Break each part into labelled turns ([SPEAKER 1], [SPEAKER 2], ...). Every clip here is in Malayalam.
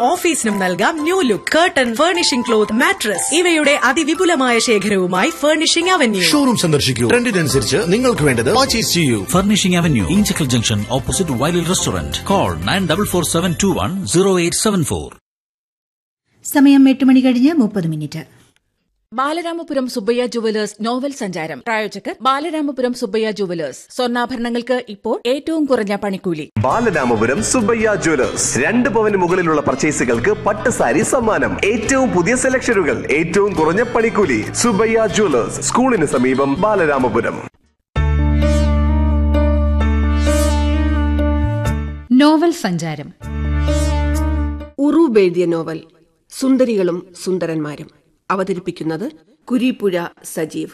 [SPEAKER 1] ഓഫീസിനും നൽകാം new look curtain furnishing cloth mattress ഇവയുടെ അതിവിപുലമായ ശേഖരവുമായി ഫർണിഷിംഗ് അവന്യൂ
[SPEAKER 2] ഷോറൂം സന്ദർശിക്കൂ ട്രെൻഡിനനുസരിച്ച് നിങ്ങൾക്ക് വേണ്ടത് പർച്ചേസ് ചെയ്യൂ
[SPEAKER 3] Furnishing Avenue, Inchikal Junction, opposite Wiley Restaurant. Call 9447210874.
[SPEAKER 4] സമയം എട്ട് മണി കഴിഞ്ഞ് മുപ്പത് minute
[SPEAKER 5] Balaramapuram Subbaiah jewellers novel സഞ്ചാരം പ്രായോജകർ ബാലരാമപുരം സുബ്ബയ്യ ജുവലേഴ്സ് സ്വർണ്ണാഭരണങ്ങൾക്ക് ഇപ്പോൾ ഏറ്റവും കുറഞ്ഞ പണിക്കൂലി
[SPEAKER 6] ബാലരാമപുരം സുബ്ബയ്യ ജ്വല്ലേഴ്സ് രണ്ട് പവന് മുകളിലുള്ള പർച്ചേസുകൾക്ക് പട്ട് സാരി സമ്മാനം ഏറ്റവും പുതിയ സെലക്ഷനുകൾ ഏറ്റവും കുറഞ്ഞ പണിക്കൂലി സുബ്ബയ്യ ജ്വല്ലേഴ്സ് സ്കൂളിന് സമീപം ബാലരാമപുരം
[SPEAKER 7] നോവൽ സഞ്ചാരം
[SPEAKER 8] ഉറൂബ് എഴുതിയ നോവൽ സുന്ദരികളും സുന്ദരന്മാരും അവതരിപ്പിക്കുന്നത് കുരീപ്പുഴ സജീവ്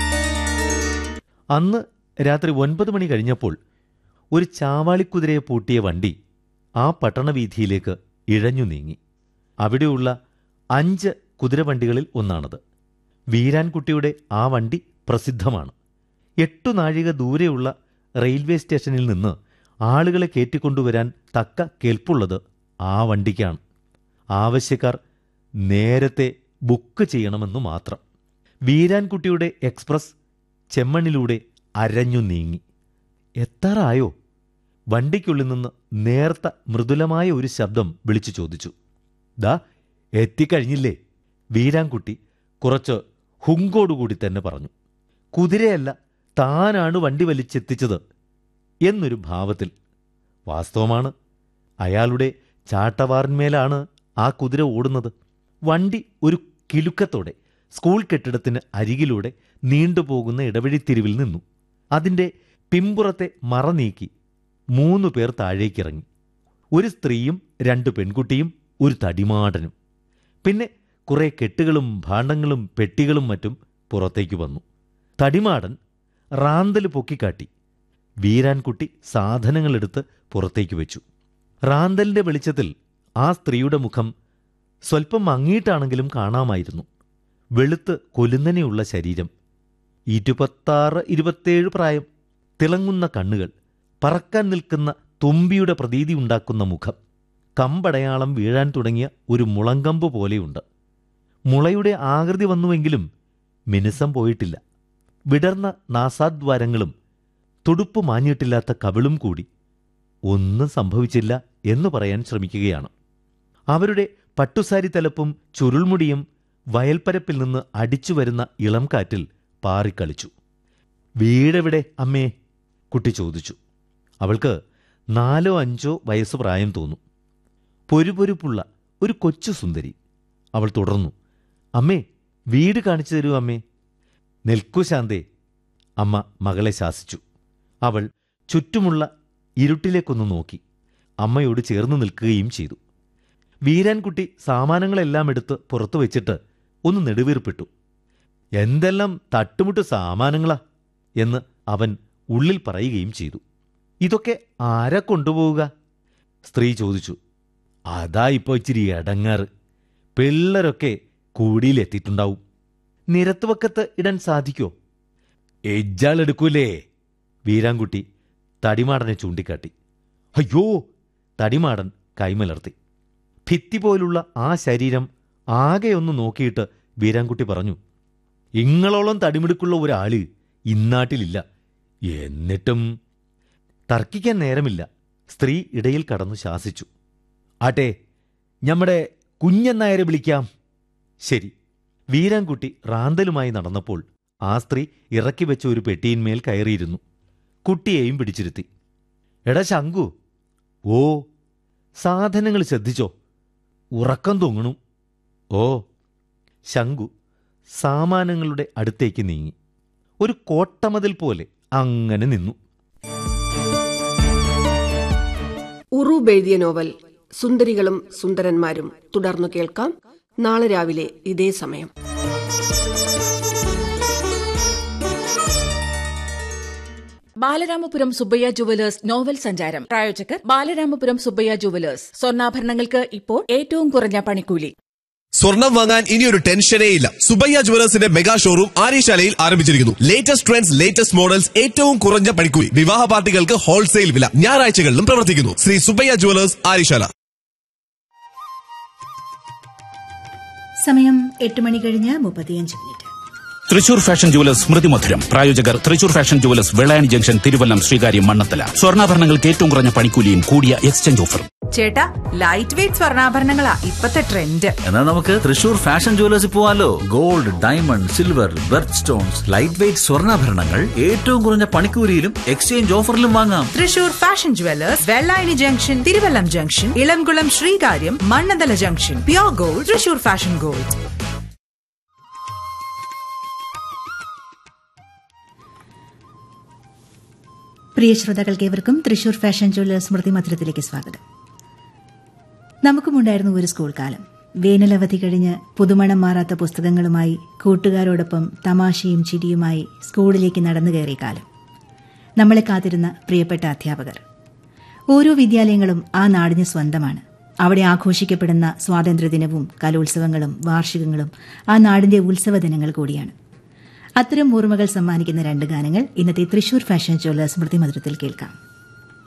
[SPEAKER 9] അന്ന് രാത്രി ഒൻപത് മണി കഴിഞ്ഞപ്പോൾ ഒരു ചാവാളിക്കുതിരയെ പൂട്ടിയ വണ്ടി ആ പട്ടണവീഥിയിലേക്ക് ഇഴഞ്ഞു നീങ്ങി അവിടെയുള്ള അഞ്ച് കുതിരവണ്ടികളിൽ ഒന്നാണത് വീരാൻകുട്ടിയുടെ ആ വണ്ടി പ്രസിദ്ധമാണ് എട്ടു നാഴിക ദൂരെയുള്ള റെയിൽവേ സ്റ്റേഷനിൽ നിന്ന് ആളുകളെ കയറ്റിക്കൊണ്ടുവരാൻ തക്ക കേൾപ്പുള്ളത് ആ വണ്ടിക്കാണ് ആവശ്യക്കാർ നേരത്തെ ബുക്ക് ചെയ്യണമെന്നു മാത്രം വീരാൻകുട്ടിയുടെ എക്സ്പ്രസ് ചെമ്മണ്ണിലൂടെ അരഞ്ഞു നീങ്ങി എത്താറായോ വണ്ടിക്കുള്ളിൽ നിന്ന് നേർത്ത മൃദുലമായ ഒരു ശബ്ദം വിളിച്ചു ചോദിച്ചു ദാ എത്തിക്കഴിഞ്ഞില്ലേ വീരാൻകുട്ടി കുറച്ച് ഹുങ്കോടുകൂടി തന്നെ പറഞ്ഞു കുതിരയല്ല താനാണ് വണ്ടി വലിച്ചെത്തിച്ചത് എന്നൊരു ഭാവത്തിൽ വാസ്തവമാണ് അയാളുടെ ചാട്ടവാറിന്മേലാണ് ആ കുതിര ഓടുന്നത് വണ്ടി ഒരു കിലുക്കത്തോടെ സ്കൂൾ കെട്ടിടത്തിന് അരികിലൂടെ നീണ്ടുപോകുന്ന ഇടവഴിത്തിരിവിൽ നിന്നു അതിൻ്റെ പിമ്പുറത്തെ മറ നീക്കി മൂന്നു പേർ താഴേക്കിറങ്ങി ഒരു സ്ത്രീയും രണ്ട് പെൺകുട്ടിയും ഒരു തടിമാടനും പിന്നെ കുറെ കെട്ടുകളും ഭാണ്ഡങ്ങളും പെട്ടികളും മറ്റും പുറത്തേക്ക് വന്നു തടിമാടൻ റാന്തൽ പൊക്കിക്കാട്ടി വീരാൻകുട്ടി സാധനങ്ങളെടുത്ത് പുറത്തേക്ക് വെച്ചു റാന്തലിന്റെ വെളിച്ചത്തിൽ ആ സ്ത്രീയുടെ മുഖം സ്വൽപ്പം മങ്ങിയിട്ടാണെങ്കിലും കാണാമായിരുന്നു വെളുത്ത് കൊലുന്നനെയുള്ള ശരീരം ഇരുപത്താറ് ഇരുപത്തേഴ് പ്രായം തിളങ്ങുന്ന കണ്ണുകൾ പറക്കാൻ നിൽക്കുന്ന തുമ്പിയുടെ പ്രതീതി ഉണ്ടാക്കുന്ന മുഖം കമ്പടയാളം വീഴാൻ തുടങ്ങിയ ഒരു മുളങ്കമ്പ് പോലെയുണ്ട് മുളയുടെ ആകൃതി വന്നുവെങ്കിലും മിനുസം പോയിട്ടില്ല വിടർന്ന നാസാദ്വാരങ്ങളും തുടുപ്പ് മാഞ്ഞിട്ടില്ലാത്ത കവിളും കൂടി ഒന്നും സംഭവിച്ചില്ല എന്ന് പറയാൻ ശ്രമിക്കുകയാണ് അവരുടെ പട്ടുസാരി തലപ്പും ചുരുൾമുടിയും വയൽപ്പരപ്പിൽ നിന്ന് അടിച്ചു വരുന്ന ഇളം കാറ്റിൽ പാറിക്കളിച്ചു വീടെവിടെ അമ്മേ കുട്ടി ചോദിച്ചു അവൾക്ക് നാലോ അഞ്ചോ വയസ്സ് പ്രായം തോന്നും പൊരുപൊരുപ്പുള്ള ഒരു കൊച്ചു സുന്ദരി അവൾ തുടർന്നു അമ്മേ വീട് കാണിച്ചു തരൂ അമ്മേ നിൽക്കൂ ശാന്തേ അമ്മ മകളെ ശാസിച്ചു അവൾ ചുറ്റുമുള്ള ഇരുട്ടിലേക്കൊന്ന് നോക്കി അമ്മയോട് ചേർന്ന് നിൽക്കുകയും ചെയ്തു വീരാൻകുട്ടി സാമാനങ്ങളെല്ലാം എടുത്ത് പുറത്തു വെച്ചിട്ട് ഒന്ന് നെടുവീർപ്പിട്ടു എന്തെല്ലാം തട്ടുമുട്ട് സാമാനങ്ങളാ എന്ന് അവൻ ഉള്ളിൽ പറയുകയും ചെയ്തു ഇതൊക്കെ ആരാ കൊണ്ടുപോവുക സ്ത്രീ ചോദിച്ചു അതാ ഇപ്പോൾ ഇച്ചിരി ഇടങ്ങാറ് പിള്ളേരൊക്കെ കൂടിയിലെത്തിയിട്ടുണ്ടാവും നിരത്തുവക്കത്ത് ഇടാൻ സാധിക്കോ എജ്ജാളെടുക്കൂലേ വീരാൻകുട്ടി തടിമാടനെ ചൂണ്ടിക്കാട്ടി അയ്യോ തടിമാടൻ കൈമലർത്തി ഭിത്തി പോലുള്ള ആ ശരീരം ആകെ ഒന്ന് നോക്കിയിട്ട് വീരാൻകുട്ടി പറഞ്ഞു ഇങ്ങളോളം തടിമിടുക്കുള്ള ഒരാള് ഇന്നാട്ടിലില്ല എന്നിട്ടും തർക്കിക്കാൻ നേരമില്ല സ്ത്രീ ഇടയിൽ കടന്നു ശാസിച്ചു ആട്ടെ ഞമ്മടെ കുഞ്ഞെന്നായരെ വിളിക്കാം ശരി വീരാൻകുട്ടി റാന്തലുമായി നടന്നപ്പോൾ ആ സ്ത്രീ ഇറക്കി വെച്ച ഒരു പെട്ടിയിന്മേൽ കയറിയിരുന്നു കുട്ടിയെയും പിടിച്ചിരുത്തി എടാ ശങ്കു ഓ സാധനങ്ങൾ ശ്രദ്ധിച്ചോ ഉറക്കം തൂങ്ങണു ഓ ശങ്കു സാമാനങ്ങളുടെ അടുത്തേക്ക് നീങ്ങി ഒരു കോട്ടമതിൽ പോലെ അങ്ങനെ നിന്നു
[SPEAKER 8] ഉറൂബ് എഴുതിയ നോവൽ സുന്ദരികളും സുന്ദരന്മാരും തുടർന്നു കേൾക്കാം നാളെ രാവിലെ ഇതേ സമയം
[SPEAKER 5] ബാലരാമപുരം സുബ്ബയ്യ ജുവലേഴ്സ് നോവൽ സഞ്ചാരം പ്രായോജകർ ബാലരാമപുരം സുബ്ബയ്യ ജുവലേഴ്സ് സ്വർണ്ണാഭരണങ്ങൾക്ക് ഇപ്പോൾ ഏറ്റവും കുറഞ്ഞ പണിക്കൂലി
[SPEAKER 10] സ്വർണം വാങ്ങാൻ ഇനിയൊരു ടെൻഷനേ ഇല്ല സുബയ്യ ജുവലേഴ്സിന്റെ മെഗാ ഷോറൂം ആര്യശാലയിൽ ആരംഭിച്ചിരിക്കുന്നു ലേറ്റസ്റ്റ് ട്രെൻഡ്സ് ലേറ്റസ്റ്റ് മോഡൽസ് ഏറ്റവും കുറഞ്ഞ പണിക്കൂലി വിവാഹ പാർട്ടികൾക്ക് ഹോൾസെയിൽ വില ഞായറാഴ്ചകളിലും പ്രവർത്തിക്കുന്നു ശ്രീ സുബയ്യ ജുവലേഴ്സ് ആര്യശാല
[SPEAKER 4] സമയം എട്ട് മണി കഴിഞ്ഞ് മുപ്പത്തിയഞ്ച് minute
[SPEAKER 3] Thrissur fashion jewellers Smrithi Madhuram പ്രായോജകർ Thrissur fashion jewellers Vellayani junction Thiruvallam Sreekaryam Mannathala സ്വർണ്ണാഭരണങ്ങൾക്ക് ഏറ്റവും കുറഞ്ഞ പണിക്കൂലിയും കൂടിയ എക്സ്ചേഞ്ച് ഓഫറും
[SPEAKER 11] ചേട്ടാ ലൈറ്റ് വെയിറ്റ് സ്വർണ്ണാഭരണങ്ങളാ ഇപ്പത്തെ ട്രെൻഡ്
[SPEAKER 12] എന്നാൽ നമുക്ക് തൃശൂർ ഫാഷൻ ജുവലേഴ്സിൽ പോവാലോ gold diamond silver birth stones light weight സ്വർണ്ണാഭരണങ്ങൾ ഏറ്റവും കുറഞ്ഞ പണിക്കൂലിയിലും എക്സ്ചേഞ്ച് ഓഫറിലും വാങ്ങാം
[SPEAKER 11] Thrissur fashion jewellers Vellayani junction Thiruvallam junction Elamkulam Sreekaryam Mannanthala junction pure gold Thrissur fashion gold
[SPEAKER 4] പ്രിയ ശ്രോതാക്കൾക്ക് ഏവർക്കും തൃശൂർ ഫാഷൻ ജ്വല്ലേഴ്സ് സ്മൃതി മധുരത്തിലേക്ക് സ്വാഗതം നമുക്കുമുണ്ടായിരുന്നു ഒരു സ്കൂൾ കാലം വേനലവധി കഴിഞ്ഞ് പുതുമണം മാറാത്ത പുസ്തകങ്ങളുമായി കൂട്ടുകാരോടൊപ്പം തമാശയും ചിരിയുമായി സ്കൂളിലേക്ക് നടന്നു കയറിയ കാലം നമ്മളെ കാത്തിരുന്ന പ്രിയപ്പെട്ട അധ്യാപകർ ഓരോ വിദ്യാലയങ്ങളും ആ നാടിന് സ്വന്തമാണ് അവിടെ ആഘോഷിക്കപ്പെടുന്ന സ്വാതന്ത്ര്യദിനവും കലോത്സവങ്ങളും വാർഷികങ്ങളും ആ നാടിന്റെ ഉത്സവ ദിനങ്ങൾ കൂടിയാണ് അത്തരം ഓർമ്മകൾ സമ്മാനിക്കുന്ന രണ്ട് ഗാനങ്ങൾ ഇന്നത്തെ തൃശൂർ ഫാഷൻ ജ്വല്ലേഴ്സ് സ്മൃതി മധുരത്തിൽ കേൾക്കാം